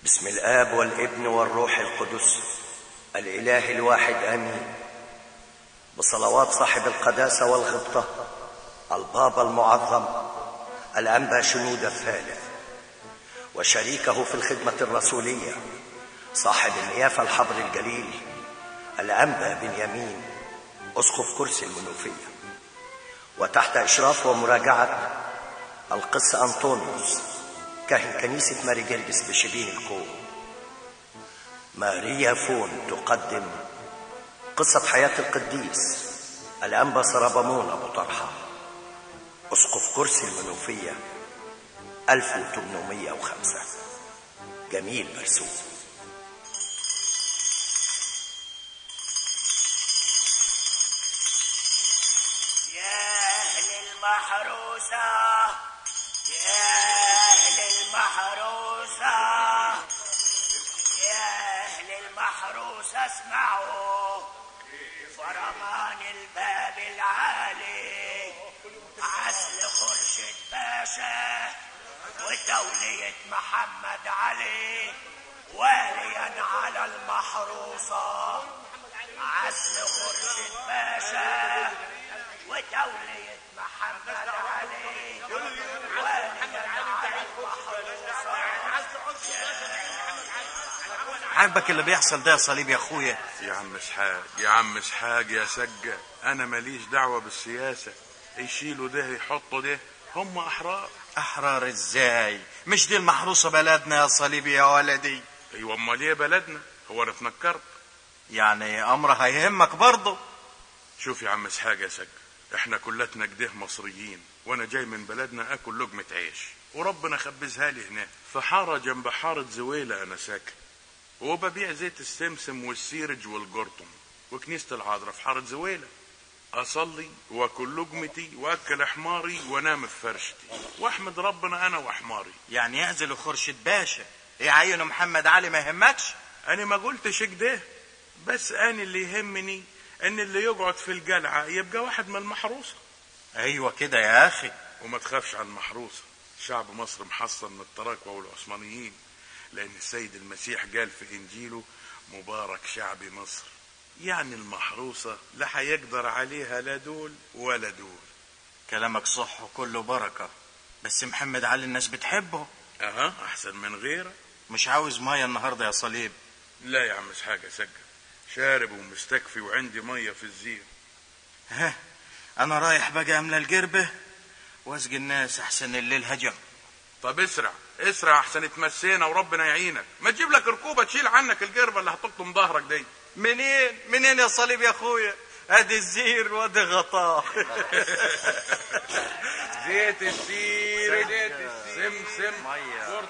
بسم الآب والابن والروح القدس الإله الواحد آمين بصلوات صاحب القداسة والغبطة البابا المعظم الأنبا شنود الثالث وشريكه في الخدمة الرسولية صاحب النيافة الحبر الجليل الأنبا بنيامين أسقف كرسي المنوفية وتحت إشراف ومراجعة القس أنطونيوس كاهن كنيسة ماري جرجس بشبين الكوم ماريا فون تقدم قصة حياة القديس الأنبا سربمون أبو طلحة أسقف كرسي المنوفية 1805 جميل مرسوم يا أهل المحروسة يا أهل المحروسة يا أهل المحروسة اسمعوا فرمان الباب العالي عزل خرشد باشا وتولية محمد علي واليا على المحروسة عزل خرشد باشا وتولية محمد علي واليا على المحروسة عاجبك اللي بيحصل ده يا صليب يا اخويا يا عم اسحاق يا عم اسحاق يا سجة انا ماليش دعوة بالسياسة يشيلوا ده يحطوا ده هم احرار احرار ازاي مش دي المحروسه بلدنا يا صليب يا ولدي ايوه امال ايه بلدنا هو انا اتنكرت يعني امر هيهمك برضه شوف يا عم اسحاق يا سجة احنا كلتنا كده مصريين وانا جاي من بلدنا اكل لقمة عيش وربنا خبزها لي هنا في حارة جنب حارة زويلة انا ساكن وببيع زيت السمسم والسيرج والقرطم وكنيسة العذراء في حارة زويلة أصلي وأكل لقمتي وأكل حماري وأنام في فرشتي وأحمد ربنا أنا وحماري يعني يعزلوا خرشد باشا يعينوا محمد علي ما يهمكش أنا ما قلتش كده بس أنا اللي يهمني إن اللي يقعد في الجلعة يبقى واحد من المحروسة ايوه كده يا اخي وما تخافش على المحروسة شعب مصر محصن من التراكوة والعثمانيين لأن السيد المسيح قال في إنجيله مبارك شعب مصر يعني المحروسة لا هيقدر عليها لا دول ولا دول كلامك صح وكله بركه بس محمد علي الناس بتحبه أها أحسن من غيره مش عاوز ميه النهارده يا صليب لا يا عم اسحاق سجل شارب ومستكفي وعندي مية في الزير ها انا رايح بقى املى الجربه واسقي الناس احسن الليل هجم طب اسرع اسرع احسن اتمسينا وربنا يعينك ما تجيب لك ركوبة تشيل عنك الجربة اللي هتقطم ظهرك دي منين منين يا صليب يا اخويا ادي الزير وادي غطاه زيت السير زيت السمسم مية.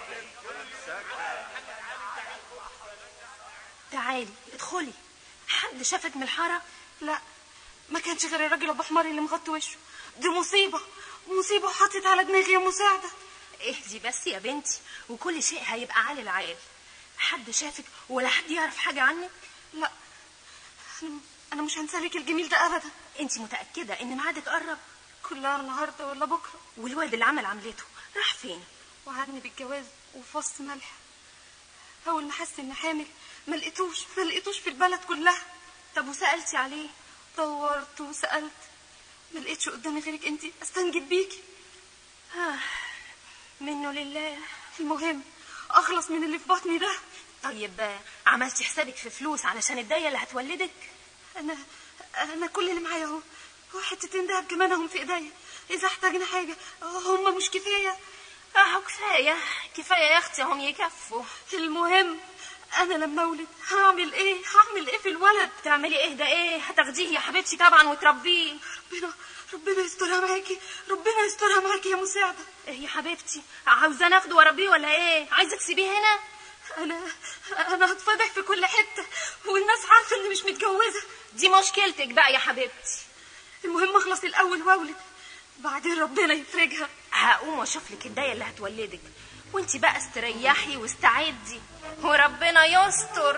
تعالي ادخلي حد شافك من الحارة؟ لا ما كانش غير الراجل ابو حمار اللي مغطي وشه دي مصيبة مصيبة وحطت على دماغي يا مساعدة اهدي بس يا بنتي وكل شيء هيبقى عالي العال حد شافك ولا حد يعرف حاجة عنك لا أنا- انا مش هنسالك الجميل ده ابدا انت متأكدة ان ميعادك قرب كلها النهارده ولا بكره والواد اللي عمل عملته راح فين وعدني بالجواز وفي وسط ملح اول ما حس اني حامل ما لقيتوش ما لقيتوش في البلد كلها طب وسألتي عليه دورت وسالت ما لقيتش قدامي غيرك انت استنجد بيكي آه. منه لله المهم اخلص من اللي في بطني ده طيب آه، عملتي حسابك في فلوس علشان الداية اللي هتولدك انا انا كل اللي معايا اهو هو حتتين دهب كمان هم في ايديا اذا احتاجنا حاجه هم مش كفايه اهو كفاية كفاية يا اختي هم يكفوا المهم انا لما اولد هعمل ايه هعمل ايه في الولد تعملي ايه ده ايه هتاخديه يا حبيبتي طبعا وتربيه ربنا ربنا يسترها معاكي ربنا يسترها معاكي يا مساعده ايه يا حبيبتي عاوزة ناخده واربيه ولا ايه عايزة تسيبيه هنا انا انا هتفضح في كل حته والناس عارفه اني مش متجوزه دي مشكلتك بقى يا حبيبتي المهم اخلص الاول واولد بعدين ربنا يفرجها هقوم واشوف لك الدايه اللي هتولدك وانت بقى استريحي واستعدي وربنا يستر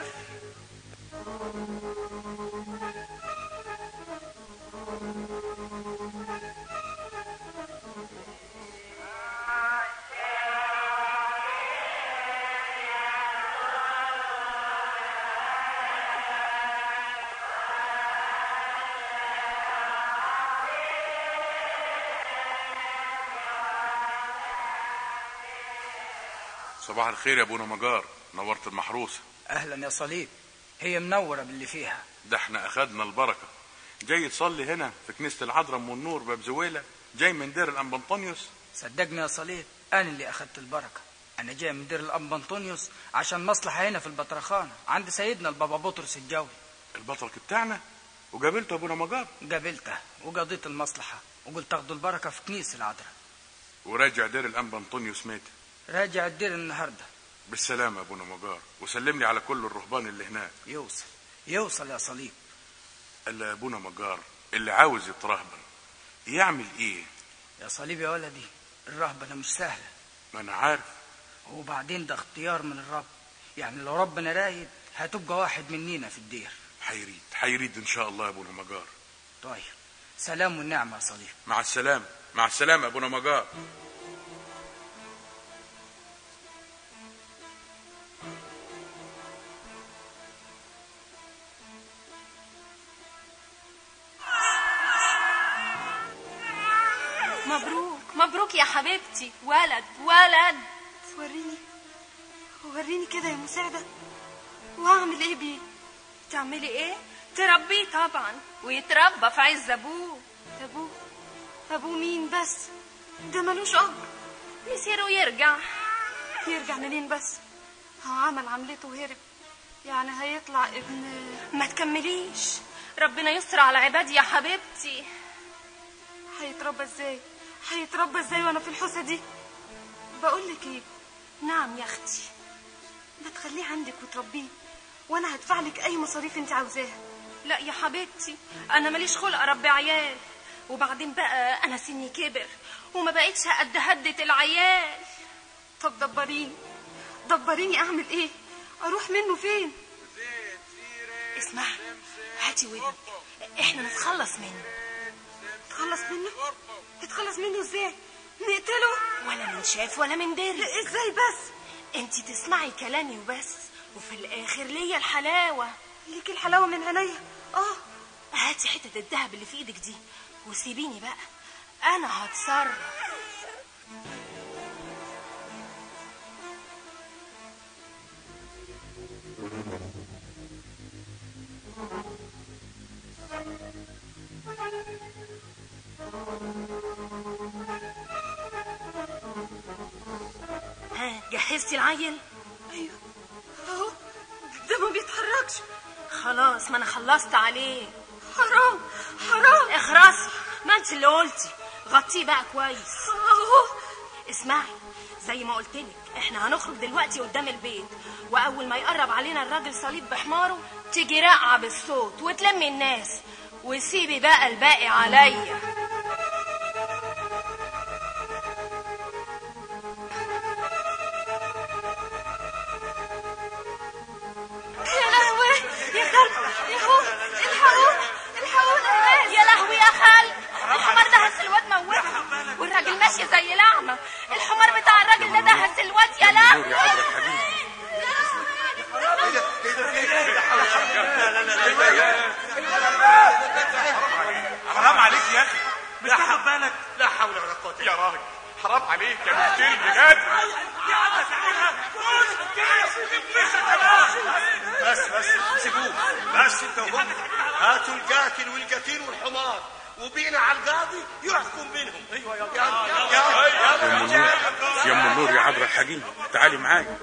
صباح الخير يا ابونا مجار نورت المحروسه اهلا يا صليب هي منوره باللي فيها ده احنا اخدنا البركه جاي تصلي هنا في كنيسه العذراء ام النور باب زويله جاي من دير الانبا انطونيوس صدقني يا صليب انا اللي اخدت البركه انا جاي من دير الانبا انطونيوس عشان مصلحه هنا في البطرخانه عند سيدنا البابا بطرس الجوي البطرك بتاعنا وقابلته ابونا مجار قابلته وقضيت المصلحه وقلت تاخدوا البركه في كنيسه العذراء وراجع دير الانبا انطونيوس مات راجع الدير النهارده بالسلامه يا ابونا مجار وسلم لي على كل الرهبان اللي هناك يوصل يوصل يا صليب قال لي يا ابونا مجار اللي عاوز يترهبن يعمل ايه يا صليب يا ولدي الرهبنه مش سهله ما انا عارف وبعدين ده اختيار من الرب يعني لو ربنا رايد هتبقى واحد منينا في الدير حيريد حيريد ان شاء الله يا ابونا مجار طيب سلام والنعمه يا صليب مع السلامه مع السلامه يا ابونا مجار مبروك مبروك يا حبيبتي ولد ولد وريني وريني كده يا مساعدة وهعمل ايه بيه تعملي ايه تربيه طبعا ويتربى في عز ابوه ابوه ابوه مين بس ده ملوش اب يصير ويرجع يرجع منين بس هو عمل عملته وهرب يعني هيطلع ابن ما تكمليش ربنا يستر على عبادي يا حبيبتي هيتربى ازاي هيتربى ازاي وانا في الحوسه دي بقول لك ايه نعم يا اختي ما تخليه عندك وتربيه وانا هدفع لك اي مصاريف انت عاوزاها لا يا حبيبتي انا ماليش خلق اربي عيال وبعدين بقى انا سني كبر وما بقتش قد هدة العيال طب دبريني دبريني اعمل ايه اروح منه فين اسمع هاتي ودنك احنا نتخلص منه تخلص منه تتخلص منه ازاي نقتله ولا من شاف ولا من دري ازاي بس انت تسمعي كلامي وبس وفي الاخر ليا الحلاوه ليك الحلاوه من عينيا اه هاتي حته الذهب اللي في ايدك دي وسيبيني بقى انا هتصرف ها جهزتي العيل ايوه اهو ده ما بيتحركش خلاص ما انا خلصت عليه حرام حرام اخرسي ما انت اللي قلتي غطيه بقى كويس اهو اسمعي زي ما قلت لك احنا هنخرج دلوقتي قدام البيت واول ما يقرب علينا الراجل صليب بحماره تيجي راقعه بالصوت وتلمي الناس وسيبي بقى الباقي عليا يا لهوي يا خالد يا هو الحقونا الحقونا يا لهوي يا خال الحمار ده هس الواد موته والراجل ماشي زي الاعمى الحمار بتاع الراجل ده ده هس الواد يا لهوي حرام عليك يا اخي مش تاخد بالك لا حول ولا قوه يا راجل حرام عليك يا مفتري بجد يا عم بس بس سيبوه بس انت وهم هاتوا القاتل والقتيل والحمار وبينا على القاضي يحكم بينهم ايوه يا يا ام النور يا ام النور يا عذرا الحكيم تعالي معايا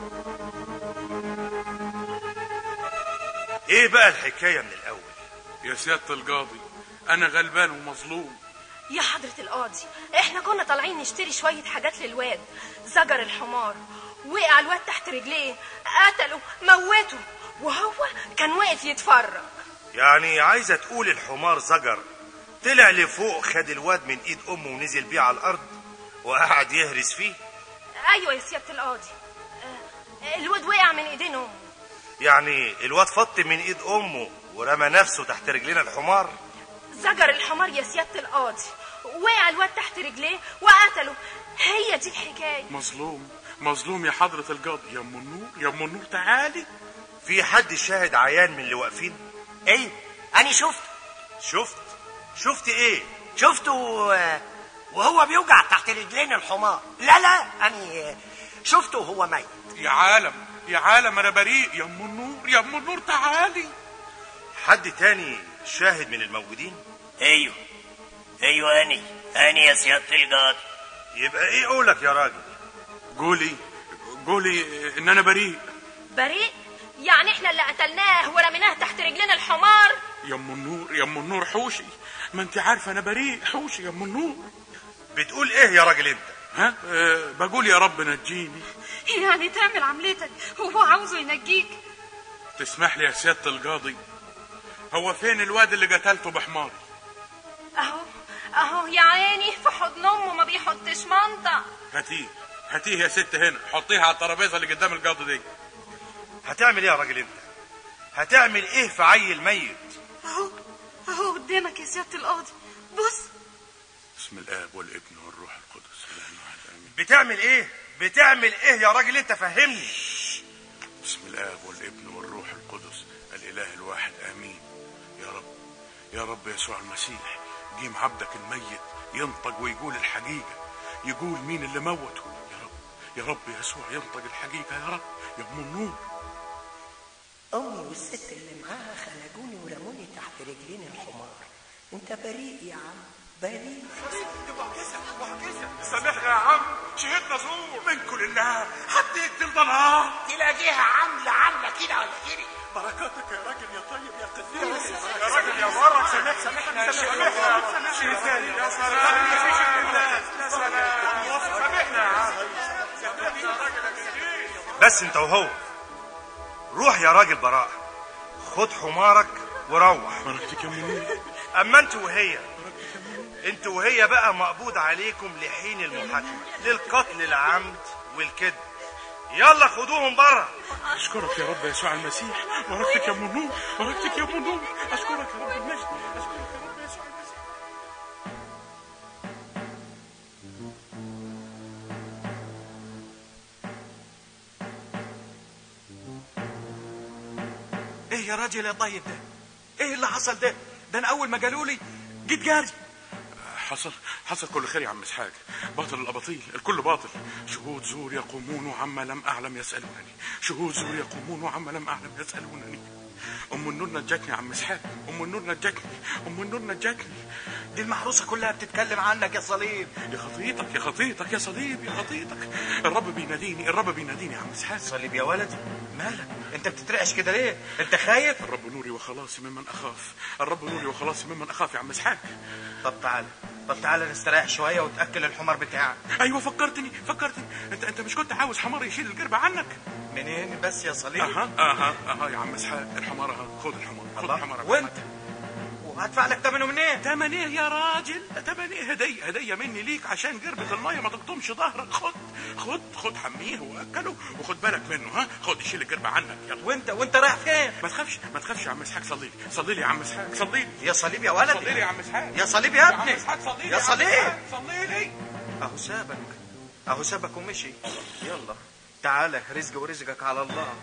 ايه بقى الحكايه من الاول يا سياده القاضي انا غلبان ومظلوم يا حضرة القاضي احنا كنا طالعين نشتري شوية حاجات للواد زجر الحمار وقع الواد تحت رجليه قتله موته وهو كان واقف يتفرج يعني عايزه تقول الحمار زجر طلع لفوق خد الواد من ايد امه ونزل بيه على الارض وقعد يهرس فيه ايوه يا سيادة القاضي آه، الواد وقع من ايدين امه يعني الواد فط من ايد امه ورمى نفسه تحت رجلين الحمار زجر الحمار يا سيادة القاضي وقع الواد تحت رجليه وقتله هي دي الحكاية مظلوم مظلوم يا حضرة القاضي يا ام النور يا ام النور تعالي في حد شاهد عيان من اللي واقفين ايوه انا شفته شفت شفت ايه شفته آه، وهو بيوجع تحت رجلين الحمار لا لا انا شفته وهو ميت يا عالم يا عالم انا بريء يا ام النور يا ام النور تعالي حد تاني شاهد من الموجودين ايوه ايوه اني اني يا سيادة القاضي يبقى ايه قولك يا راجل قولي قولي ان انا بريء بريء يعني احنا اللي قتلناه ورميناه تحت رجلين الحمار يا ام النور يا ام النور حوشي ما انت عارفه انا بريء حوشي يا ام النور بتقول ايه يا راجل انت ها أه بقول يا رب نجيني يعني تعمل عملتك وهو عاوزه ينجيك تسمح لي يا سياده القاضي هو فين الواد اللي قتلته بحماري اهو اهو يا عيني في حضن امه ما بيحطش منطق هاتيه هاتيه يا ست هنا حطيها على الترابيزه اللي قدام القاضي دي هتعمل ايه يا راجل انت هتعمل ايه في عيل ميت اهو اهو قدامك يا سيادة القاضي بص بسم الاب والابن والروح القدس اله واحد امين بتعمل ايه بتعمل ايه يا راجل انت فهمني بسم الاب والابن والروح القدس الاله الواحد امين يا رب يا رب يسوع المسيح جيم عبدك الميت ينطق ويقول الحقيقه يقول مين اللي موته يا رب يا رب يسوع ينطق الحقيقه يا رب يا ام النور امي والست اللي معاها خنقوني ورموني تحت رجلين الحمار انت بريء يا عم بريء سامحنا يا عم شهدنا زور منكم لله حد يقتل ضلال تلاقيها عاملة عاملة كده ولا كده بركاتك يا راجل يا طيب يا قديس يا راجل يا برك سامح سامحنا يا شيخ يا سلام يا سلام سامحنا يا عم سامحنا يا راجل يا قديس بس انت وهو روح يا راجل براء خد حمارك وروح بركتك يا ام النور اما انت وهي انت وهي بقى مقبوض عليكم لحين المحاكمة للقتل العمد والكذب يلا خدوهم بره اشكرك يا رب يسوع المسيح بركتك يا ام النور بركتك يا ام النور اشكرك يا رب المجد اشكرك يا رب يسوع المسيح ايه يا راجل يا طيب ده ايه اللي حصل ده ده انا اول ما قالوا لي جيت جاري حصل حصل كل خير يا عم اسحاق باطل الاباطيل الكل باطل شهود زور يقومون عما لم اعلم يسالونني شهود زور يقومون عما لم اعلم يسالونني ام النور نجتني يا عم اسحاق ام النور نجتني ام النور نجتني دي المحروسه كلها بتتكلم عنك يا صليب يا خطيتك يا خطيتك يا صليب يا خطيتك الرب بيناديني الرب بيناديني يا عم اسحاق صليب يا ولدي مالك انت بتترعش كده ليه انت خايف الرب نوري وخلاصي ممن اخاف الرب نوري وخلاصي ممن اخاف يا عم اسحاق طب تعالى طب تعالى نستريح شويه وتاكل الحمار بتاعك ايوه فكرتني فكرتني انت انت مش كنت عاوز حمار يشيل الجربة عنك منين بس يا صليب اها اها اها يا عم اسحاق الحمار اها خد الحمار خد الله الحمار وانت وهدفع لك ثمنه منين تمن ايه يا راجل تمن ايه هدية هدية مني ليك عشان جربة المية ما تقطمش ظهرك خد خد خد حميه واكله وخد بالك منه ها خد يشيل الجربة عنك يلا وانت وانت رايح فين ما تخافش ما تخافش يا عم اسحاق صلي لي صلي لي يا عم اسحاق صلي لي يا صليب يا صلي لي ولدي يا عم اسحاق يا صليب يا يا عم ابني اسحاق صلي لي يا عم صليب إسحاق، صلي لي اهو سابك اهو سابك ومشي يلا تعالى رزق ورزقك على الله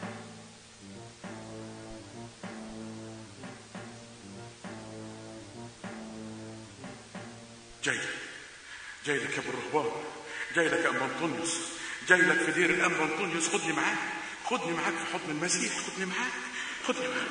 جاي لك جاي لك يا ابو الرهبان جاي لك يا ام انطونيوس جاي لك في دير الام انطونيوس خدني معاك خدني معاك في حضن المسيح خدني معاك خدني معاك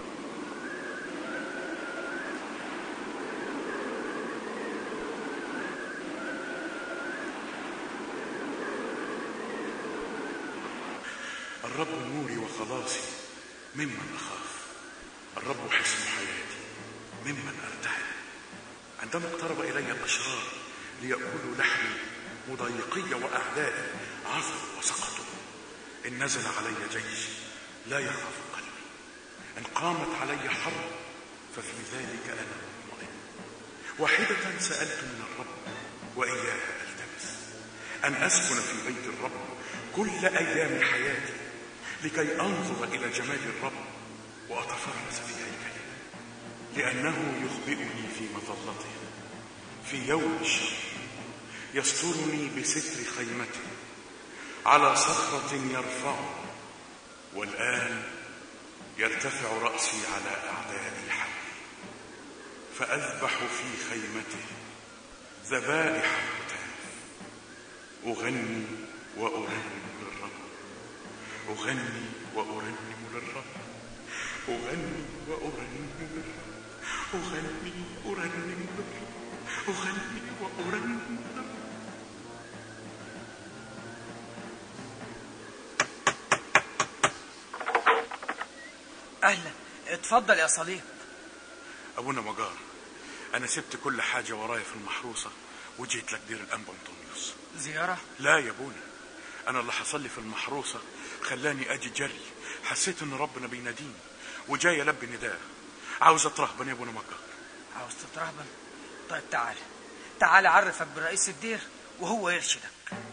الرب نوري وخلاصي ممن اخاف الرب حصن حياتي ممن ارتحل عندما اقترب الي الاشرار لياكلوا لحمي مضايقي واعدائي عثروا وسقطوا ان نزل علي جيش لا يخاف قلبي ان قامت علي حرب ففي ذلك انا مطمئن واحده سالت من الرب واياها التمس ان اسكن في بيت الرب كل ايام حياتي لكي انظر الى جمال الرب واتفرس في هيكله لانه يخبئني في مظلته في يوم الشر يسترني بستر خيمته على صخرة يرفع والآن يرتفع رأسي على أعدائي حولي فأذبح في خيمته ذبائح هتاف أغني وأرنم أغني وأرنم للرب أغني وأرنم للرب أغني وأرنم للرب أغني وأرنم للرب اهلا اتفضل يا صليب أبونا مجار أنا سبت كل حاجة ورايا في المحروسة وجيت لك دير الأنبا أنطونيوس زياره لا يا ابونا انا اللي حصل لي في المحروسه خلاني اجي جري حسيت ان ربنا بيناديني وجاي البي نداء عاوز اترهبن يا ابونا مكر عاوز تترهبن طيب تعال تعال اعرفك برئيس الدير وهو يرشدك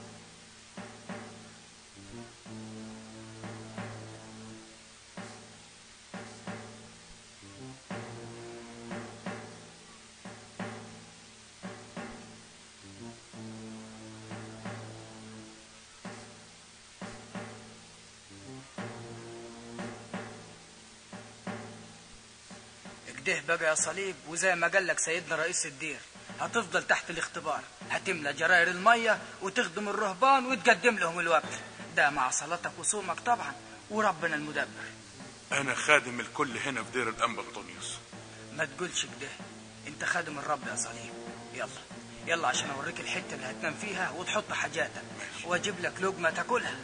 كده بقى يا صليب وزي ما قال لك سيدنا رئيس الدير هتفضل تحت الاختبار هتملى جراير المية وتخدم الرهبان وتقدم لهم الوكل ده مع صلاتك وصومك طبعا وربنا المدبر انا خادم الكل هنا في دير الانبا انطونيوس ما تقولش كده انت خادم الرب يا صليب يلا يلا عشان اوريك الحته اللي هتنام فيها وتحط حاجاتك واجيب لك لقمه تاكلها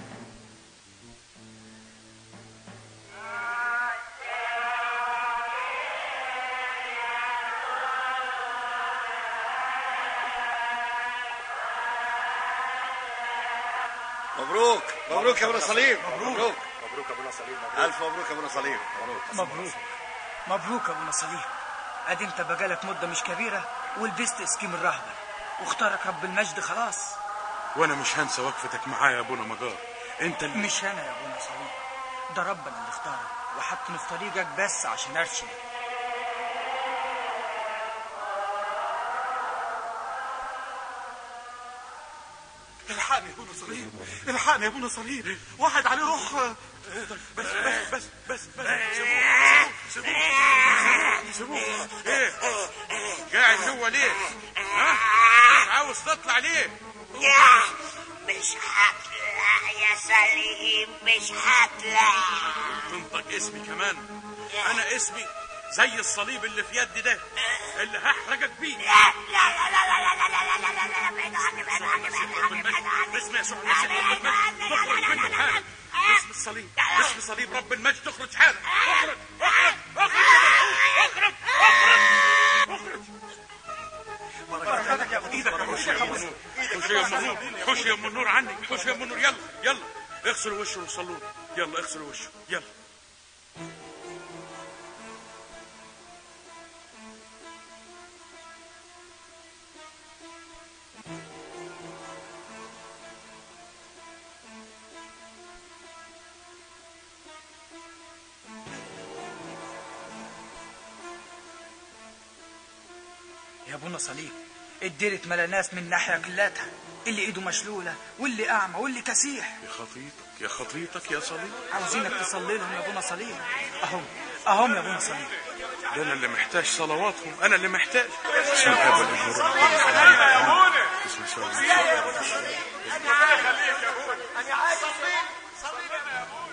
مبروك مبروك يا ابن صليب مبروك مبروك ابونا صليب مبروك الف مبروك يا ابن صليب مبروك مبروك مبروك يا ابو نصليب ادي انت بقالك مده مش كبيره ولبست اسكيم الرهبه واختارك رب المجد خلاص وانا مش هنسى وقفتك معايا يا ابونا مجار انت اللي مش انا يا ابو نصليب ده ربنا اللي اختارك وحطني في طريقك بس عشان ارشدك الحقني يا ابونا صليب الحقني يا ابونا صليب واحد عليه روح بس بس بس بس سيبوه سيبوه سيبوه ايه قاعد جوه ليه ها مش عاوز تطلع ليه لا مش هطلع يا سليم مش هطلع تنطق اسمي كمان انا اسمي زي الصليب اللي في يدي ده اللي هحرقك بيه لا لا لا لا لا لا لا لا لا لا لا ابعد عني ابعد عني ابعد عني ابعد عني باسم يسوع المسيح رب المجد تخرج منه حالا باسم الصليب باسم صليب رب المجد تخرج حالا اخرج اخرج اخرج اخرج اخرج بركاتك يا ابو ايدك خش يا ام النور خش يا ام النور خش يا ام النور عني خش يا ام النور يلا يلا اغسلوا وشه وصلوا يلا اغسلوا وشه يلا يا ابونا صليب الدير اتملى ناس من ناحيه كلاتها اللي ايده مشلوله واللي اعمى واللي كسيح يا خطيتك يا خطيتك يا صليب عاوزينك تصلي لهم يا ابونا صليب اهم اهم يا ابونا صليب ده انا اللي محتاج صلواتهم انا اللي محتاج بسم يا الله ابونا بسم الله ربنا يخليك يا ابونا انا عايز صليب صليب انا يا ابونا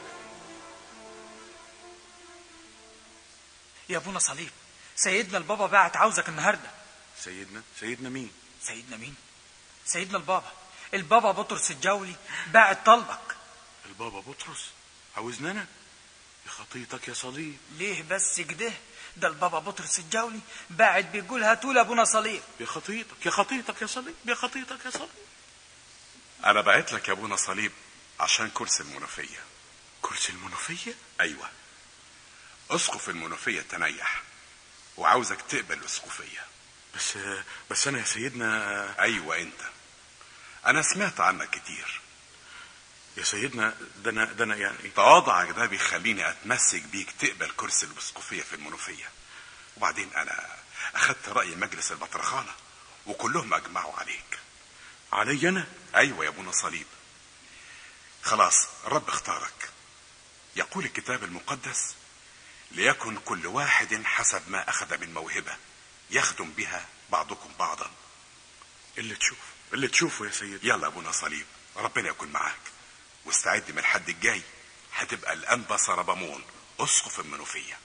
يا ابونا صليب سيدنا البابا بعت عاوزك النهارده سيدنا سيدنا مين سيدنا مين سيدنا البابا البابا بطرس الجولي باعت طلبك البابا بطرس عاوزني انا يا خطيتك يا صليب ليه بس كده ده البابا بطرس الجولي باعت بيقول هاتوا لي ابونا صليب يا خطيتك يا خطيتك يا صليب يا خطيتك يا صليب انا بعت لك يا ابونا صليب عشان كرسي المنوفيه كرسي المنوفيه ايوه اسقف المنوفيه تنيح وعاوزك تقبل الاسقفيه بس بس انا يا سيدنا ايوه انت انا سمعت عنك كتير يا سيدنا ده انا ده انا يعني تواضعك ده بيخليني اتمسك بيك تقبل كرسي الاسقفيه في المنوفيه وبعدين انا اخدت راي مجلس البطرخانه وكلهم اجمعوا عليك علي انا ايوه يا ابونا صليب خلاص الرب اختارك يقول الكتاب المقدس ليكن كل واحد حسب ما اخذ من موهبه يخدم بها بعضكم بعضا اللي تشوف اللي تشوفه يا سيدنا يلا يا ابونا صليب ربنا يكون معاك واستعد من الحد الجاي هتبقى الانبا سربمون اسقف المنوفيه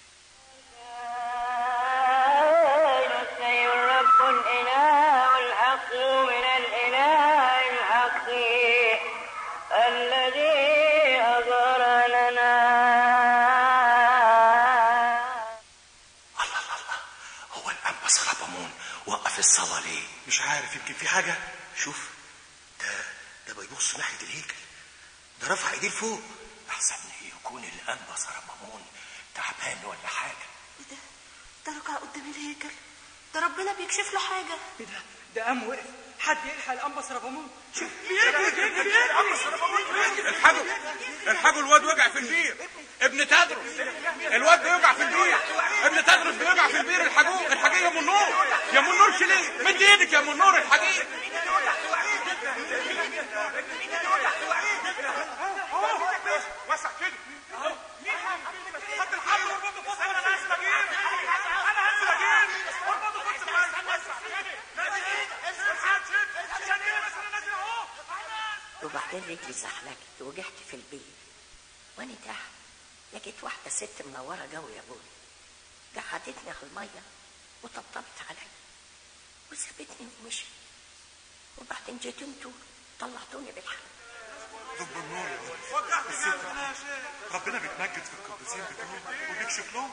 السيد رب الإله الحق من الإله الحق الذي أظهر لنا هو الانبا سربمون وقف الصلاه ليه مش عارف يمكن في حاجه شوف ده ده بيبص ناحيه الهيكل ده رفع ايديه لفوق احسن يكون الانبا سربمون تعبان ولا حاجه ايه ده ده ركع قدام الهيكل ده ربنا بيكشف له حاجه ايه ده ده قام وقف حد يلحق الانبا سربمون شوف الحاجوا الحاجوا الواد وقع في البير ابن تدرس الواد بيوقع في البير ابن تدرس بيوقع في البير الحاجوه الحاجيه يا ام النور يا ام النور شيليه مد ايدك يا ام النور الحاجيه وسع كده وبعدين رجلي زحلقت وجعت في البيت وانا تحت لقيت واحدة ست منورة قوي يا ابوي قعدتني على المية وطبطبت عليا وسابتني ومشي وبعدين جيت انتوا طلعتوني بالحلق ضب النور يا ولد الست ربنا بيتمجد في القديسين بتوعه وبيكشف لهم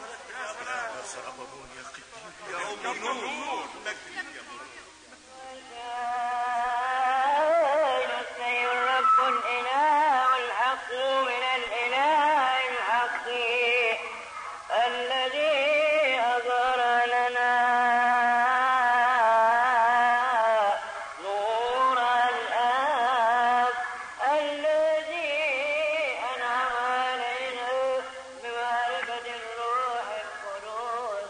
السيد رب الإله الحق من الإله الحق الذي أظهر لنا نور الآب الذي أنعم علينا بمعرفة الروح القدوس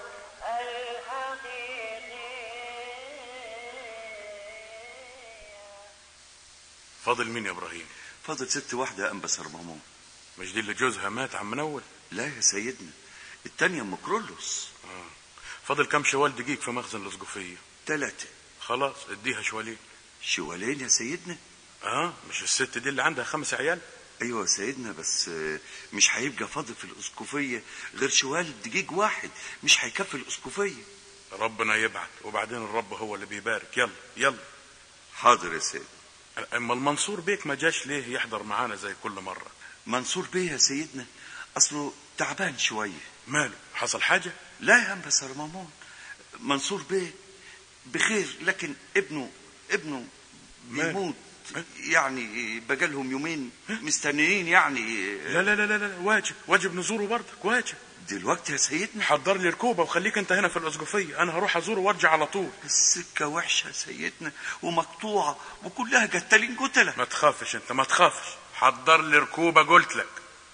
الحقيقي فاضل مين يا ابراهيم فاضل ست واحدة يا أنبا سربمون مش دي اللي جوزها مات عم منول لا يا سيدنا التانية أم كرولوس فاضل كم شوال دقيق في مخزن الاسقفيه تلاتة خلاص اديها شوالين شوالين يا سيدنا اه مش الست دي اللي عندها خمس عيال أيوة يا سيدنا بس آه، مش هيبقى فاضل في الأسقفية غير شوال دقيق واحد مش هيكفي الأسقفية ربنا يبعت وبعدين الرب هو اللي بيبارك يلا يلا حاضر يا سيدنا اما المنصور بيك ما جاش ليه يحضر معانا زي كل مره منصور بيه يا سيدنا أصله تعبان شوية ماله حصل حاجه لا يا أنبا سرمامون منصور بيه بخير لكن ابنه ابنه ماله؟ بيموت يعني بقالهم يومين مستنيين يعني لا لا لا لا, لا واجب واجب نزوره برضك واجب دلوقتي يا سيدنا حضر لي ركوبه وخليك انت هنا في الاسقفيه انا هروح ازوره وارجع على طول السكة وحشة يا سيدنا ومقطوعة وكلها قتالين قتلة ما تخافش انت ما تخافش حضر لي ركوبه قلت لك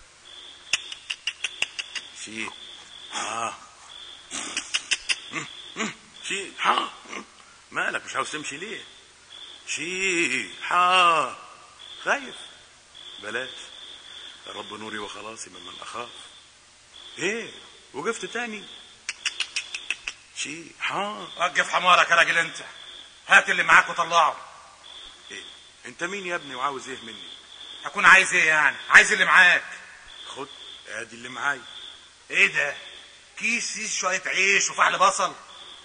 شي ها شي ها مالك مش عاوز تمشي ليه شي ها خايف بلاش يا رب نوري وخلاصي ممن اخاف ايه وقفت تاني شي ها وقف حمارك يا راجل انت هات اللي معاك وطلعه ايه انت مين يا ابني وعاوز ايه مني هكون عايز ايه يعني عايز اللي معاك خد ادي اللي معايا ايه ده كيس فيه شويه عيش وفحل بصل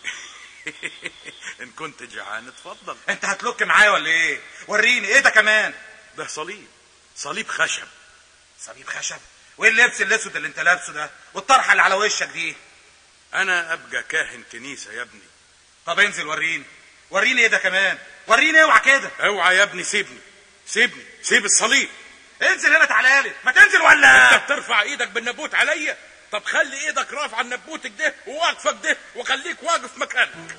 ان كنت جعان اتفضل انت هتلك معايا ولا ايه وريني ايه ده كمان ده صليب صليب خشب صليب خشب وايه اللبس الاسود اللي انت لابسه ده والطرحه اللي على وشك دي انا ابقى كاهن كنيسه يا ابني طب انزل وريني وريني ايه ده كمان وريني اوعى كده اوعى يا ابني سيبني سيبني سيب الصليب انزل هنا تعالى لي ما تنزل انت ولا بترفع ايدك بالنبوت عليا طب خلي ايدك رافعه النبوت كده وواقفه كده وخليك واقف مكانك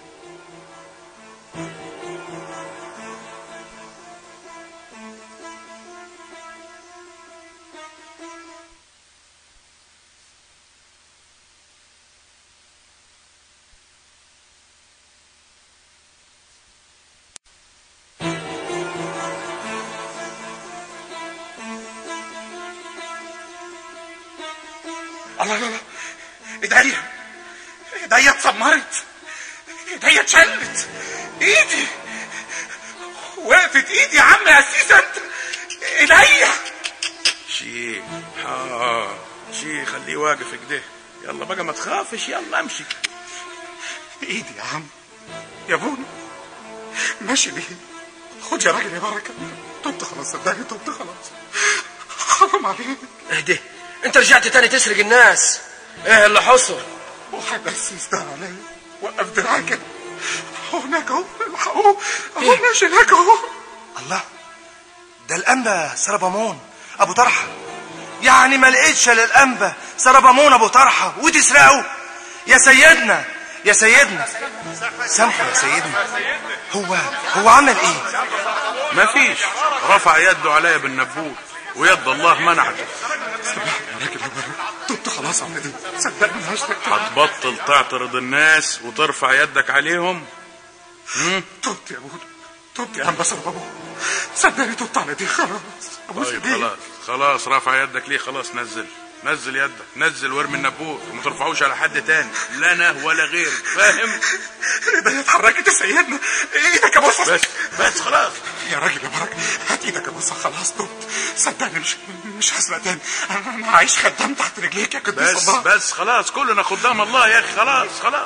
الله الله الله ايديا ايديا اتسمرت ايديا اتشلت ايدي وقفت ايدي يا عم يا سيس انت ايديا شي اه شي خليه واقف كده يلا بقى ما تخافش يلا امشي ايدي يا عم يا ابونا ماشي بيه خد يا راجل يا بركه تبت خلاص صدقني تبت خلاص حرام عليك اهدي انت رجعت تاني تسرق الناس ايه اللي حصل واحد قسيس ده عليا وقف دراعك هناك اهو الحقوه اهو ماشي هناك اهو الله ده الانبا سربامون ابو طرحه يعني ما لقيتش الا الانبا سربامون ابو طرحه وتسرقه يا سيدنا يا سيدنا سامحه يا سيدنا هو هو عمل ايه ما فيش رفع يده عليا بالنبوت ويد الله منعته يا راجل يا بركه تبت خلاص على دي صدقني هشتك هتبطل تعترض الناس وترفع يدك عليهم مم؟ تبت يا ابونا تبت يا عم بس بابا صدقني تبت على دي خلاص ابوس طيب ايديك خلاص خلاص رفع يدك ليه خلاص نزل نزل يدك نزل وارمي النبوت وما ترفعوش على حد تاني لا انا ولا غير فاهم ايديا اتحركت يا سيدنا ايدك يا بص بس بس خلاص يا راجل يا بركه هات ايدك يا بص خلاص تبت صدقني مش مش هسرق تاني انا أنا عايش خدام تحت رجليك يا قديس بس الله بس خلاص كلنا خدام الله يا اخي خلاص خلاص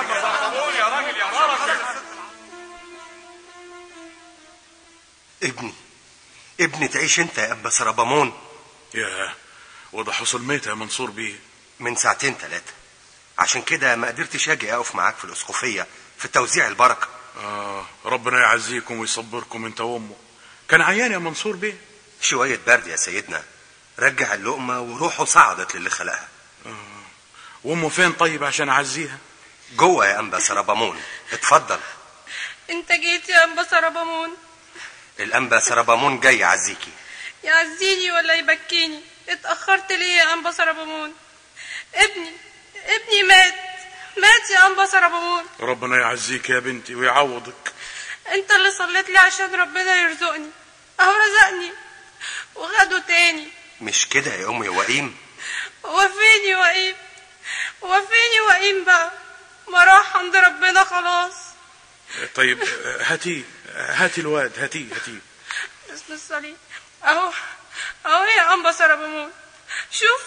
ابني ابني تعيش انت يا ابا سربامون يا وده حصل ميت يا منصور بيه من ساعتين ثلاثة عشان كده ما قدرتش اجي اقف معاك في الاسقفية في توزيع البركة آه ربنا يعزيكم ويصبركم انت وامه كان عيان يا منصور بيه شوية برد يا سيدنا رجع اللقمة وروحه صعدت للي خلقها وامه فين طيب عشان اعزيها جوه يا انبا سربامون اتفضل انت جيت يا انبا سربامون الانبا سربامون جاي يعزيكي يعزيني ولا يبكيني اتأخرت ليه يا انبا سربامون ابني ابني مات مات يا انبا سربامون ربنا يعزيك يا بنتي ويعوضك انت اللي صليت لي عشان ربنا يرزقني اهو رزقني وخده تاني مش كده يا امي وئيم وفيني وقيم وفيني وقيم بقى ما راح عند ربنا خلاص طيب آه، هاتي آه، هاتي الواد هاتي هاتي اسم الصليب اهو اهو يا انبا سربامون شوف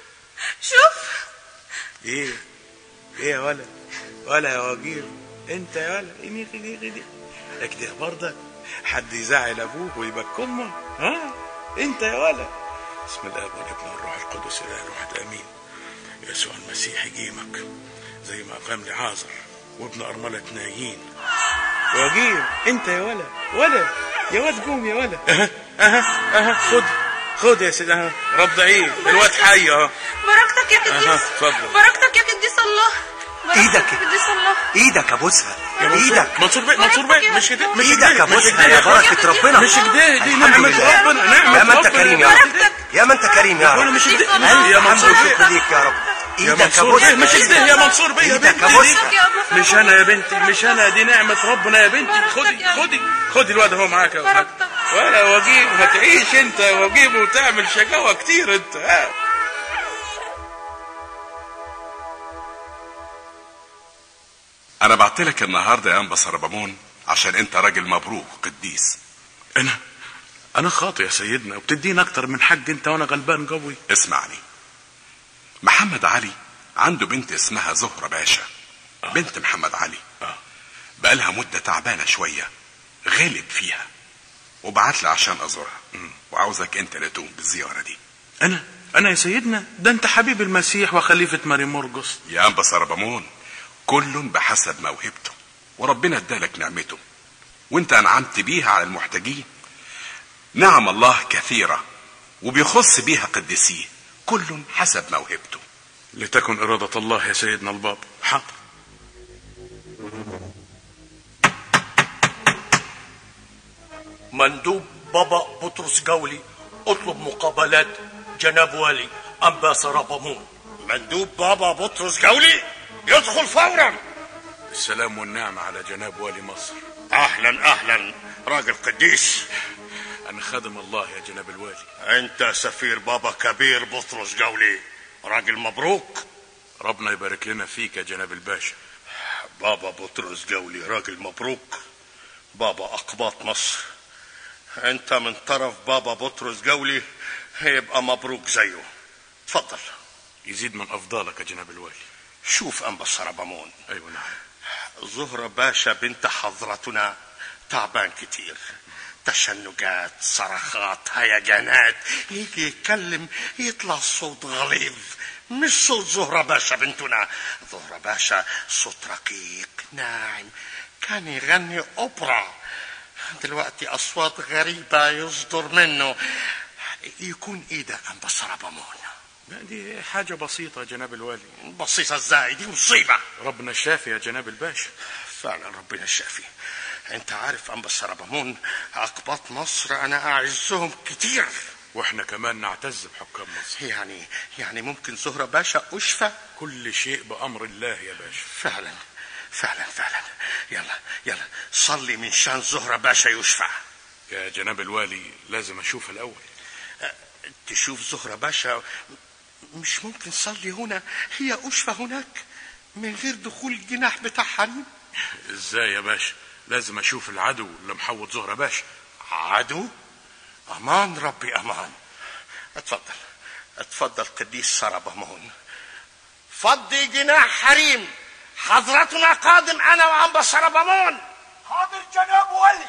شوف ايه ايه يا ولا ولا يا وجير انت يا ولا اني غدي غدي كده برضك حد يزعل ابوه ويبكي امه ها انت يا ولا بسم الله والابن والروح القدس اله الواحد امين يسوع المسيح يجيمك زي ما قام لعازر وابن ارمله نايين وجير انت يا ولا ولا يا واد قوم يا ولا اها اها اها خد خد يا سيدي اها رضعيه الواد حي اهو بركتك يا قديس أها، اتفضل. بركتك يا قديس الله بركتك إيدك. يا قديس الله ايدك ابوسها يا منصور ايدك منصور بيه منصور بيه مش كده مش ايدك كده مش ابوسها كده يا بركة ربنا مش كده دي الحمد نعمة لله. ربنا نعمة يا ما انت ربنا. كريم يا رب يا ما انت كريم يا وانا رب مش كده يا يا الحمد منصور والشكر بيه ليك يا رب يا ايدك منصور بيه ابوسها مش كده يا منصور بيه يا ايدك بنتي ابوسها يا أبو مش انا يا بنتي مش انا دي نعمة ربنا يا بنتي بركتك خدي يا خدي خدي الواد اهو معاك يا حاج. بركتك. ولا وجيب هتعيش انت يا وجيب وتعمل شقاوة كتير انت ها انا بعتلك النهارده يا انبا سربامون عشان انت راجل مبروك قديس انا انا خاطئ يا سيدنا وبتديني اكتر من حق انت وانا غلبان قوي اسمعني محمد علي عنده بنت اسمها زهرة باشا بنت محمد علي آه. بقالها مدة تعبانة شوية غلب فيها وبعت لي عشان ازورها وعاوزك انت اللي تقوم بالزيارة دي انا انا يا سيدنا ده انت حبيب المسيح وخليفة ماري مرقس يا انبا سربامون كل بحسب موهبته وربنا ادالك نعمته وانت انعمت بيها على المحتاجين نعم الله كثيرة وبيخص بيها قديسيه كل حسب موهبته لتكن إرادة الله يا سيدنا البابا حاضر مندوب بابا بطرس جولي اطلب مقابلات جناب والي أنبا سرابمون مندوب بابا بطرس جولي يدخل فورا السلام والنعمة على جناب والي مصر اهلا اهلا راجل قديس أنا خادم الله يا جناب الوالي انت سفير بابا كبير بطرس جولي راجل مبروك ربنا يبارك لنا فيك يا جناب الباشا بابا بطرس جولي راجل مبروك بابا أقباط مصر انت من طرف بابا بطرس جولي يبقى مبروك زيه اتفضل يزيد من افضالك يا جناب الوالي شوف انبا سربمون ايوه نعم زهرة باشا بنت حضرتنا تعبان كتير تشنجات صرخات هيجانات يجي يتكلم يطلع صوت غليظ مش صوت زهرة باشا بنتنا زهرة باشا صوت رقيق ناعم كان يغني أوبرا دلوقتي أصوات غريبة يصدر منه يكون إيه ده أنبا سربمون لا دي حاجة بسيطة يا جناب الوالي بسيطة ازاي دي مصيبة ربنا الشافي يا جناب الباشا فعلا ربنا الشافي انت عارف انبا السربمون اقباط مصر انا اعزهم كتير واحنا كمان نعتز بحكام مصر يعني يعني ممكن زهرة باشا اشفى كل شيء بأمر الله يا باشا فعلا فعلا فعلا يلا يلا صلي من شان زهرة باشا يشفى يا جناب الوالي لازم اشوف الاول أه، تشوف زهرة باشا مش ممكن صلي هنا هي أشفى هناك من غير دخول الجناح بتاع حريم ازاي يا باشا لازم اشوف العدو اللي محوط زهرة باشا عدو امان ربي امان اتفضل اتفضل قديس سربمون فضي جناح حريم حضرتنا قادم انا وعنبا سربمون حاضر جناب ولي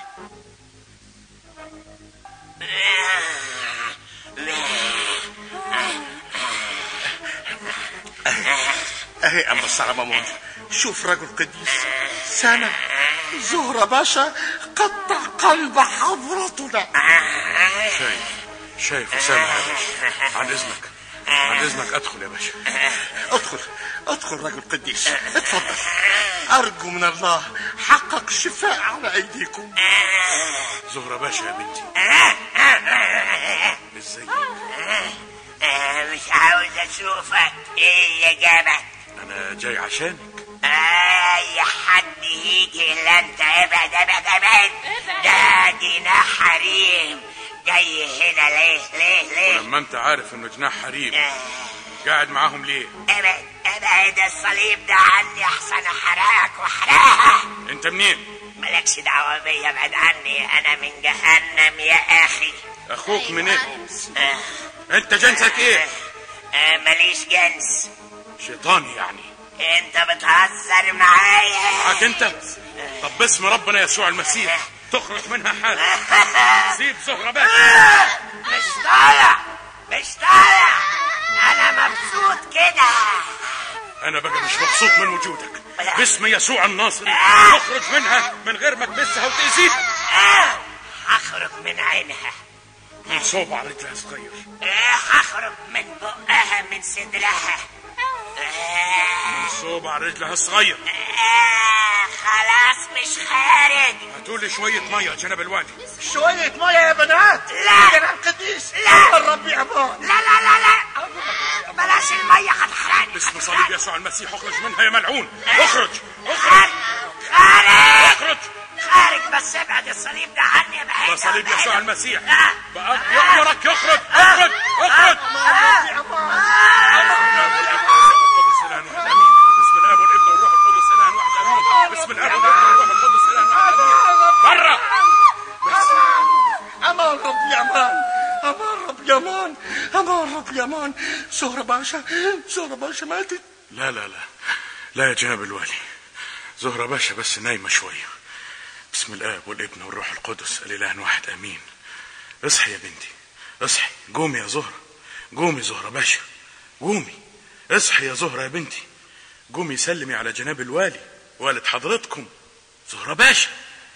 اهي عنبا سربمون شوف رجل قديس سامع زهرة باشا قطع قلب حضرتنا شايف شايف وسامع يا باشا عن اذنك عن اذنك ادخل يا باشا ادخل ادخل رجل قديس اتفضل ارجو من الله حقق شفاء على ايديكم زهرة باشا يا بنتي ازاي مش عاوز اشوفك ايه يا جبل انا جاي عشانك اي حد يجي الا انت ابعد ابعد ابعد ده جناح حريم جاي هنا ليه ليه ليه ولما انت عارف انه جناح حريم قاعد معاهم ليه ابعد ابعد الصليب ده عني احسن احرقك واحرقها انت منين مالكش دعوة بيا ابعد عني انا من جهنم يا اخي اخوك منين آه. انت جنسك ايه آه ماليش جنس شيطاني يعني انت بتهزر معايا معاك انت طب باسم ربنا يسوع المسيح تخرج منها حال سيب زهرة باشا مش طالع مش طالع انا مبسوط كده انا بقى مش مبسوط من وجودك باسم يسوع الناصري تخرج منها من غير ما تمسها وتأذيها آه. هخرج من عينها من صوب على رجلها صغير آه. هخرج من بقها من صدرها آه. من صوب على رجلها صغير آه. خلاص مش خارج هاتولي شوية مية يا جناب الوالي شوية مية يا بنات لا جناب قديس لا. الرب يا امان لا لا لا لا بلاش المية هتحرقني باسم صليب يسوع المسيح اخرج منها يا ملعون اخرج اخرج خارج اخرج خارج بس ابعد الصليب ده عني ابعد ده صليب ابعد. يسوع المسيح آه. بقى يأمرك يخرج اخرج اخرج القدس إله واحد آمين. بسم الاب والابن والروح القدس اله واحد امين بسم الاب والابن والروح القدس اله واحد امين برا امان رب يا امان امان رب يا امان امان رب يا امان زهرة باشا زهرة باشا ماتت لا لا لا لا يا جناب الوالي زهرة باشا بس نايمة شوية بسم الآب والابن والروح القدس الإله واحد آمين اصحي يا بنتي اصحي قومي يا زهرة قومي زهرة باشا قومي اصحي يا زهرة يا بنتي قومي سلمي على جناب الوالي والد حضرتكم زهرة باشا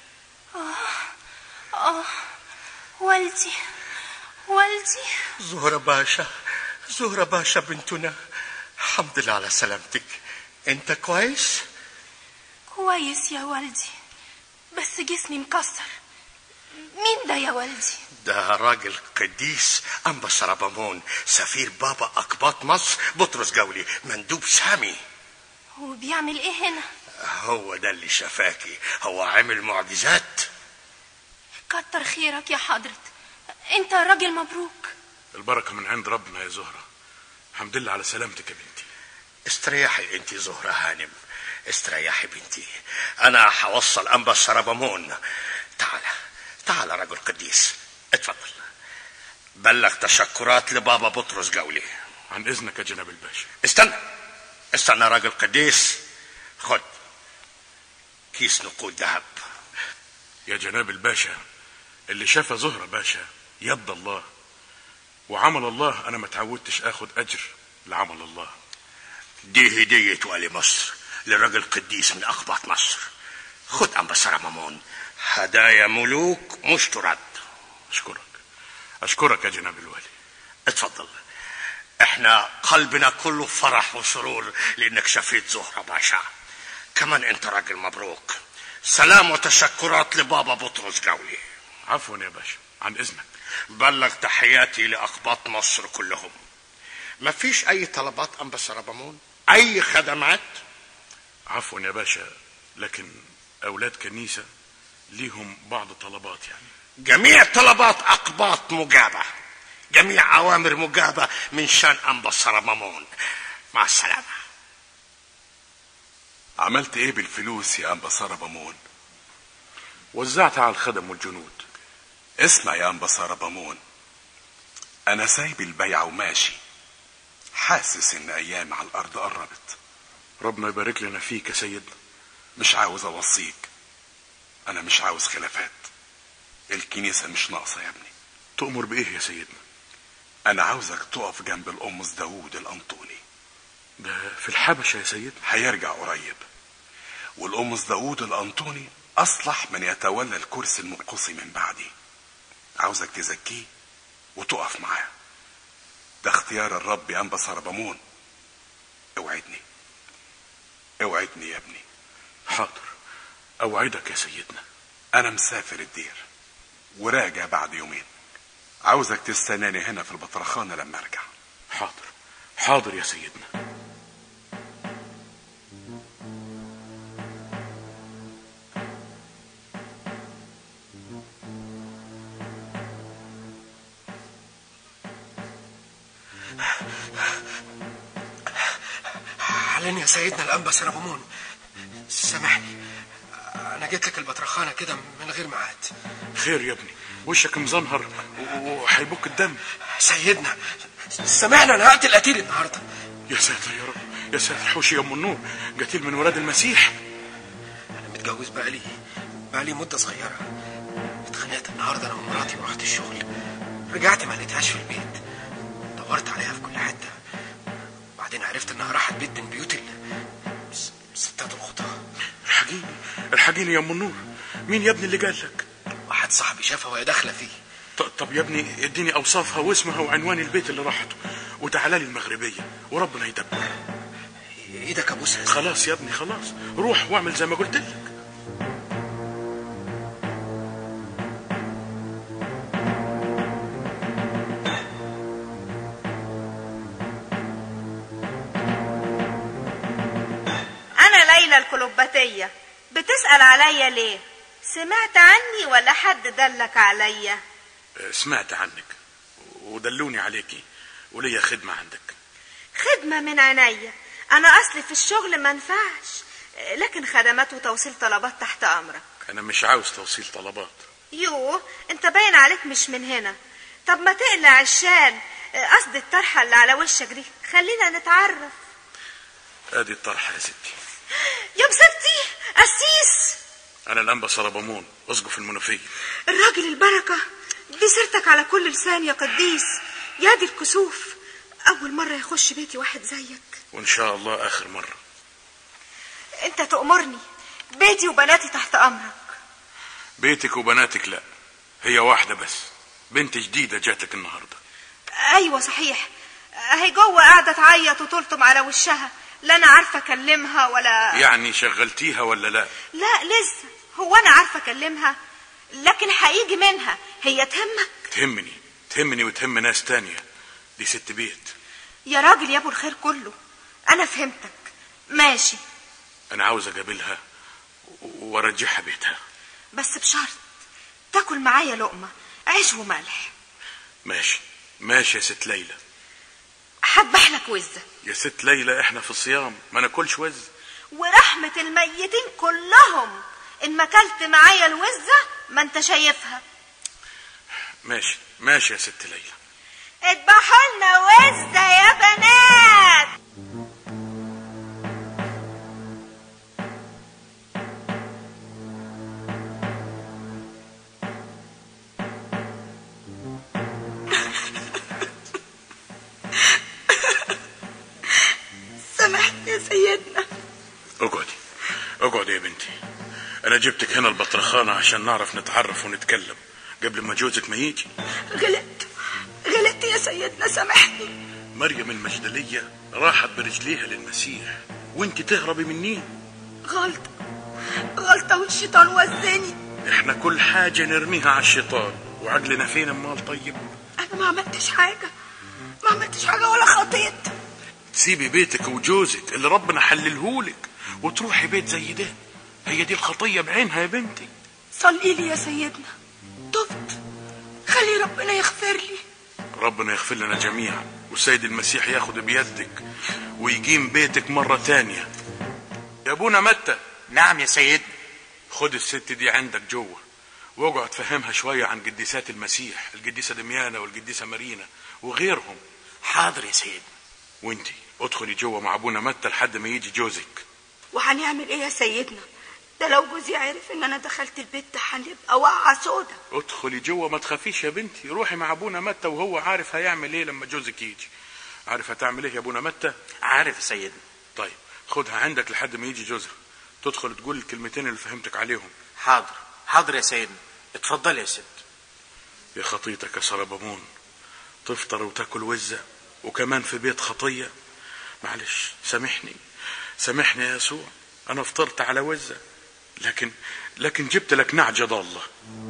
اه والدي والدي زهرة باشا زهرة باشا بنتنا الحمد لله على سلامتك انت كويس كويس يا والدي بس جسمي مكسر مين ده يا والدي ده راجل قديس أنبا سربمون سفير بابا أقباط مصر بطرس جولي مندوب سامي هو بيعمل ايه هنا هو ده اللي شفاكي هو عمل معجزات كتر خيرك يا حضرة انت راجل مبروك البركة من عند ربنا يا زهرة الحمد لله على سلامتك يا بنتي استريحي انت زهرة هانم استريحي بنتي انا هوصل انبا سربمون تعال تعال رجل قديس اتفضل بلغ تشكرات لبابا بطرس جولي عن اذنك يا جناب الباشا استنى استنى يا راجل قديس خد كيس نقود ذهب يا جناب الباشا اللي شاف زهرة باشا يد الله وعمل الله انا ما تعودتش اخد اجر لعمل الله دي هدية والي مصر لراجل قديس من أقباط مصر خد أنبسرة مامون هدايا ملوك مش ترد اشكرك اشكرك يا جناب الوالي اتفضل احنا قلبنا كله فرح وسرور لانك شفيت زهرة باشا كمان انت راجل مبروك سلام وتشكرات لبابا بطرس جولي عفوا يا باشا عن اذنك بلغ تحياتي لأقباط مصر كلهم ما فيش أي طلبات أنبسرة بامون أي خدمات عفوا يا باشا لكن اولاد كنيسة ليهم بعض طلبات يعني جميع طلبات أقباط مجابة جميع أوامر مجابة من شان أنبسرة مامون مع السلامة عملت ايه بالفلوس يا انبسارة بامون وزعتها على الخدم والجنود اسمع يا انبسارة بامون انا سايب البيع وماشي حاسس ان ايام على الارض قربت ربنا يبارك لنا فيك يا سيدنا مش عاوز اوصيك انا مش عاوز خلافات الكنيسة مش ناقصة يا ابني تؤمر بايه يا سيدنا انا عاوزك تقف جنب القمص داوود الانطوني ده في الحبشة يا سيدنا هيرجع قريب والقمص داوود الانطوني اصلح من يتولى الكرسي المنقصي من بعدي عاوزك تزكيه وتقف معاه ده اختيار الرب يا انبا سربمون اوعدني اوعدني يا ابني حاضر اوعدك يا سيدنا انا مسافر الدير وراجع بعد يومين عاوزك تستناني هنا في البطرخانة لما ارجع حاضر حاضر يا سيدنا علينا يا سيدنا الأنبا سربمون سامحني أنا جيت لك البطرخانة كده من غير ميعاد خير يا ابني وشك مزنهر و- وهيبك الدم سيدنا سامحنا أنا هقتل قتيل النهاردة يا ساتر يا رب يا ساتر حوشي يا ام النور قتيل من ولاد المسيح أنا متجوز بقالي بقالي مدة صغيرة اتخانقت النهاردة أنا ومراتي ورحت الشغل رجعت ما لقيتهاش في البيت دورت عليها في كل حتة وبعدين عرفت إنها راحت بيت من بيوت ال- الس- الستات الخطاة الحقيني الحقيني يا ام النور مين يا ابني اللي قال لك واحد صاحبي شافها وهي داخلة فيه ط- طب يا ابني اديني اوصافها واسمها وعنوان البيت اللي راحته وتعالى لي المغربيه وربنا يدبر ايدك ابوسها خلاص يا ابني خلاص روح واعمل زي ما قلت لك أنا ليلى الكلوباتية بتسأل عليا ليه؟ سمعت عني ولا حد دلك عليا؟ آه، سمعت عنك ودلوني عليكي وليا خدمه عندك خدمة من عينيا أنا أصلي في الشغل ما ينفعش لكن خدمات وتوصيل طلبات تحت أمرك انا مش عاوز توصيل طلبات يوه أنت باين عليك مش من هنا طب ما تقلع الشال قصد الطرحة اللي على وشك دي خلينا نتعرف ادي الطرحه يا ستي يا مصيبتي قسيس انا الانبا صربمون اسقف المنوفيه الراجل البركة دي سيرتك على كل لسان يا قديس يا دي الكسوف أول مرة يخش بيتي واحد زيك وان شاء الله اخر مره أنت تأمرني بيتي وبناتي تحت أمرك بيتك وبناتك لا هي واحده بس بنت جديده جاتك النهارده أيوة صحيح أهي جوه قاعدة تعيط وتلطم على وشها لا أنا عارفة أكلمها ولا يعني شغلتيها ولا لا لا لسه هو أنا عارفة أكلمها لكن هيجي منها هي تهمك تهمني تهمني وتهم ناس تانية دي ست بيت يا راجل يا أبو الخير كله أنا فهمتك ماشي انا عاوز اقابلها و- وارجعها بيتها بس بشرط تاكل معايا لقمة عيش وملح ماشي ماشي يا ست ليلى هذبح لك وزة يا ست ليلى احنا في الصيام ما ناكلش وز ورحمة الميتين كلهم إن ما كلت معايا الوزة ما أنت شايفها ماشي ماشي يا ست ليلى اذبحوا لنا وزة يا بنات سامحني يا سيدنا اقعدي اقعدي يا بنتي انا جبتك هنا البطرخانة عشان نعرف نتعرف ونتكلم قبل ما جوزك ما يجي غلطت غلطت يا سيدنا سامحني مريم المجدلية راحت برجليها للمسيح وانت تهربي مني غلطة غلطة والشيطان وزني احنا كل حاجة نرميها على الشيطان وعقلنا فين امال طيب أنا ما عملتش حاجة ما عملتش حاجة ولا خطيت تسيبي بيتك وجوزك اللي ربنا حللهولك وتروحي بيت زي ده هي دي الخطية بعينها يا بنتي صلي لي يا سيدنا تبت خلي ربنا يغفر لي ربنا يغفر لنا جميعا والسيد المسيح ياخد بيدك ويقيم بيتك مرة تانية يا ابونا متى نعم يا سيدنا خد الست دي عندك جوه واقعد تفهمها شوية عن قديسات المسيح القديسة دميانة والقديسة مارينا وغيرهم حاضر يا سيدنا وانتي ادخلي جوه مع ابونا متى لحد ما يجي جوزك وهنعمل ايه يا سيدنا ده لو جوزي عرف ان انا دخلت البيت ده هنبقى وقعة سودا ادخلي جوه ما تخافيش يا بنتي روحي مع ابونا متى وهو عارف هيعمل ايه لما جوزك يجي عارف هتعمل ايه يا ابونا متى عارف يا سيدنا طيب خدها عندك لحد ما يجي جوزها تدخل تقول الكلمتين اللي فهمتك عليهم حاضر حاضر يا سيدنا اتفضل يا ست يا خطيتك يا صلبمون تفطر وتاكل وزة وكمان في بيت خطية معلش سامحني سامحني يا يسوع انا فطرت على وزة لكن لكن جبت لك نعجة ضالة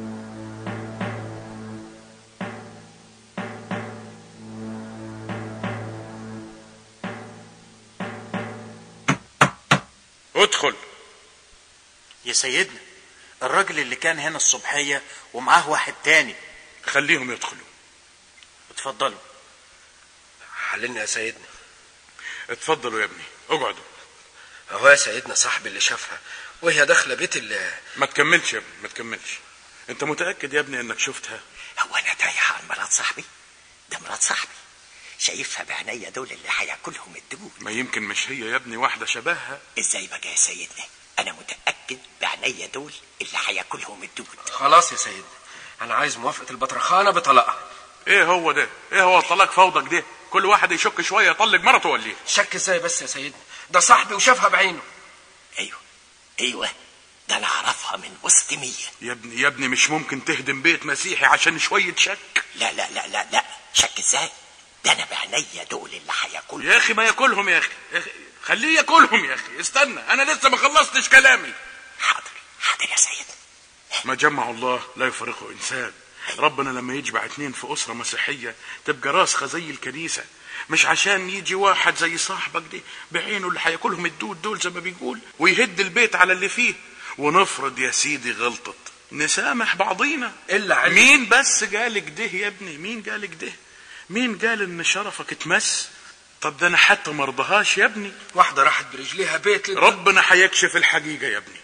ادخل يا سيدنا الراجل اللي كان هنا الصبحية ومعاه واحد تاني خليهم يدخلوا اتفضلوا حللنا يا سيدنا اتفضلوا يا ابني اقعدوا اهو يا سيدنا صاحبي اللي شافها وهي داخله بيت ال ما تكملش يا ابني ما تكملش انت متأكد يا ابني انك شفتها هو انا تايه عن مرات صاحبي ده مرات صاحبي شايفها بعينيا دول اللي هياكلهم الدود ما يمكن مش هي يا ابني واحدة شبهها ازاي بقى يا سيدنا انا متاكد بعينيا دول اللي هياكلهم الدود خلاص يا سيدنا انا عايز موافقه البطرخانه بطلاقها ايه هو ده ايه هو الطلاق فوضك ده كل واحد يشك شوية يطلق مرته ولا ايه شك ازاي بس يا سيدنا ده صاحبي وشافها بعينه ايوه ايوه ده انا اعرفها من وسط مية يا ابني يا ابني مش ممكن تهدم بيت مسيحي عشان شوية شك لا لا لا لا لا شك ازاي ده انا بعينيا دول اللي هياكلهم يا اخي ما ياكلهم يا اخي يا أخي، خليه ياكلهم يا اخي استنى انا لسه ما خلصتش كلامي حاضر حاضر يا سيدنا ما جمع الله لا يفرقه انسان ربنا لما يجمع اتنين في اسره مسيحيه تبقى راسخه زي الكنيسه مش عشان يجي واحد زي صاحبك دي بعينه اللي هياكلهم الدود دول زي ما بيقول ويهد البيت على اللي فيه ونفرض يا سيدي غلطت نسامح بعضينا الا علم مين بس قالك ده يا ابني مين قالك ده مين قال ان شرفك اتمس طب ده انا حتى مرضهاش يا ابني واحده راحت برجليها بيت لل... ربنا هيكشف الحقيقه يا ابني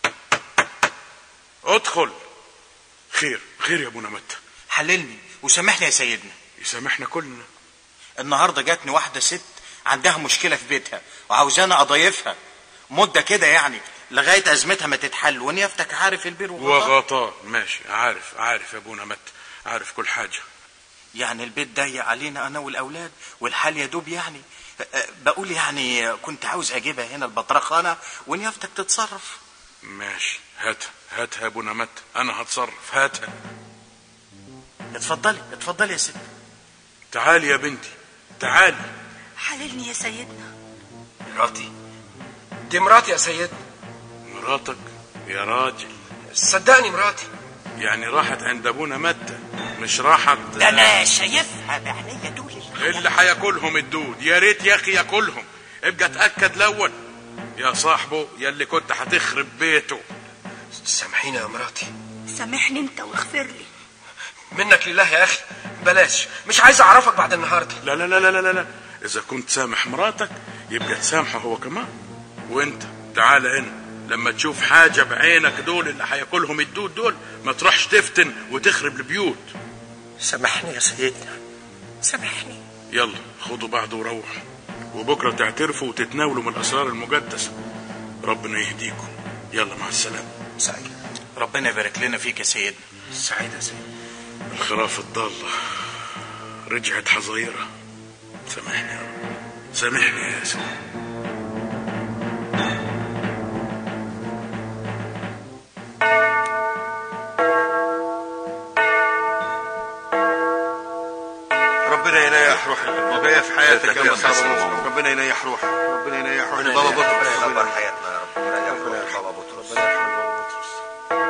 ادخل خير خير يا ابونا متى حللني وسامحني يا سيدنا يسامحنا كلنا النهارده جاتني واحده ست عندها مشكله في بيتها وعاوزانا اضيفها مده كده يعني لغايه ازمتها ما تتحل ونيافتك عارف البير وغطاه وغطاء ماشي عارف عارف يا ابونا متى عارف كل حاجه يعني البيت ضيق علينا انا والاولاد والحال يدوب يعني أه، أه، بقول يعني كنت عاوز اجيبها هنا البطرخانه ونيافتك تتصرف ماشي هاتها هاتها يا ابونا متى انا هتصرف هاتها اتفضلي اتفضلي يا ست تعالي يا بنتي تعالي حللني يا سيدنا مراتي دي مراتي يا سيدنا مراتك يا راجل صدقني مراتي يعني راحت عند ابونا متى مش راحت ده انا شايفها بعينيا دول اللي اللي هياكلهم الدود يا ريت يا اخي ياكلهم ابقى اتاكد الاول يا صاحبه يا اللي كنت هتخرب بيته سامحيني يا مراتي سامحني انت واغفر لي منك لله يا اخي بلاش مش عايز اعرفك بعد النهارده لا لا لا لا لا لا اذا كنت سامح مراتك يبقى تسامحه هو كمان وانت تعال هنا لما تشوف حاجه بعينك دول اللي هياكلهم الدود دول ما تروحش تفتن وتخرب البيوت سامحني يا سيدنا سامحني يلا خدوا بعض وروحوا وبكرة تعترفوا وتتناولوا من الأسرار المقدسة ربنا يهديكم يلا مع السلامة سعيد ربنا يبارك لنا فيك يا سيدنا سعيد يا سيدي الخراف الضالة رجعت حظايرها سامحني يا رب سامحني يا ياسر ربنا ينيح روحي وجايه في حياتك يا يا مساء مساء النور. ربنا ينيح روحي ربنا ينيح روحي ربنا بابا ينيح بطرس روحي. ربنا يكبر حياتنا يا رب ربنا يرحم بابا بطرس ربنا يرحم بابا بطرس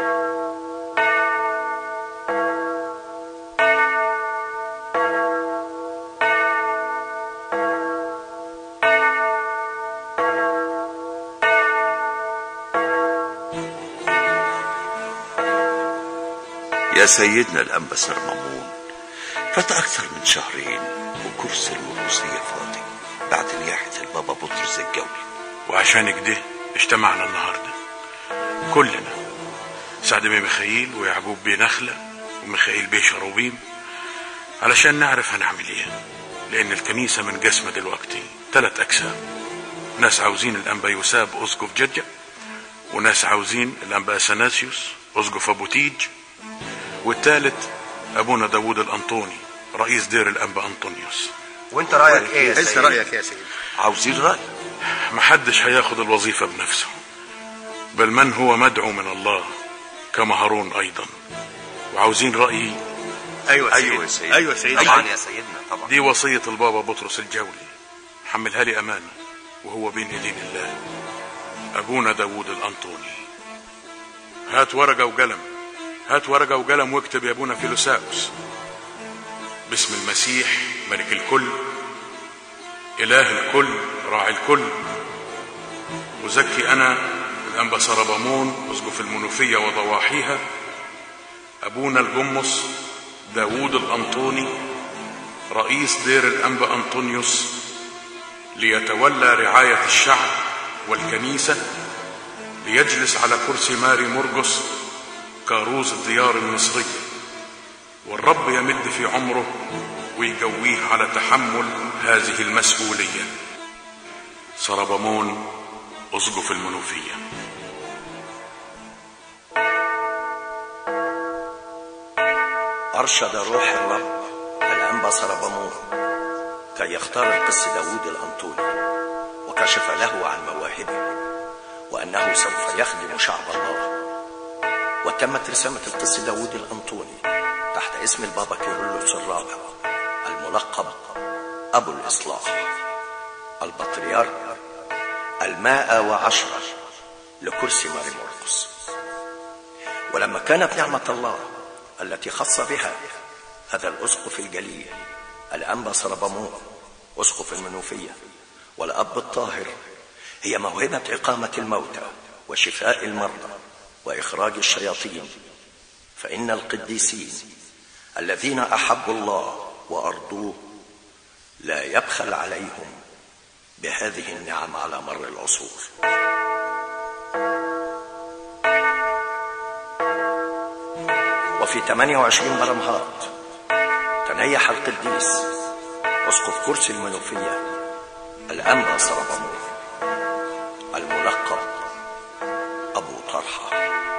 يا سيدنا الأنبس المامون فات أكثر من شهرين وكرسي الوروثية فاضي بعد نياحة البابا بطرس الجولي وعشان كده اجتمعنا النهاردة كلنا سعد بيه ميخائيل ويعقوب بيه نخلة وميخائيل بيه شروبيم علشان نعرف هنعمل ايه لأن الكنيسة منقسمة دلوقتي ثلاث أقسام ناس عاوزين الأنبا يوساب أسقف جدة وناس عاوزين الأنبا أثناسيوس أسقف أبو تيج والثالث أبونا داوود الأنطوني رئيس دير الأنبا أنطونيوس وانت رايك ايه يا سيدي رايك يا سيدي عاوزين رأي محدش هياخد الوظيفة بنفسه بل من هو مدعو من الله كما هارون أيضا وعاوزين رأيي ايوه أيوة يا سيدي ايوه يا سيدي طبعا يا سيدنا طبعا دي وصية البابا بطرس الجولي حملها لي أمانة وهو بين إيدين الله أبونا داوود الأنطوني هات ورقة وقلم هات ورقة وقلم واكتب يا أبونا فيلوساوس باسم المسيح ملك الكل إله الكل راعي الكل وزكي أنا الأنبا سربامون أسقف المنوفية وضواحيها أبونا الجمص داوود الأنطوني رئيس دير الأنبا أنطونيوس ليتولى رعاية الشعب والكنيسة ليجلس على كرسي ماري مرقس كاروز الديار المصرية والرب يمد في عمره ويقويه على تحمل هذه المسؤولية سربمون أسقف المنوفية أرشد روح الرب الأنبا سربمون كي يختار القس داوود الأنطوني وكشف له عن مواهبه وأنه سوف يخدم شعب الله وتمت رسامة القس داوود الأنطوني تحت اسم البابا كيرلس الرابع الملقب أبو الإصلاح البطريرك المائة وعشرة لكرسي ماري مرقس ولما كانت نعمة الله التي خص بها هذا الأسقف الجليل الأنبا سربمون أسقف المنوفية والأب الطاهر هي موهبة إقامة الموتى وشفاء المرضى وإخراج الشياطين فإن القديسين الذين أحبوا الله وأرضوه لا يبخل عليهم بهذه النعم على مر العصور وفي 28 برمهات تنيح القديس أسقف كرسي المنوفية الأنبا سربمون الملقب أبو طرحة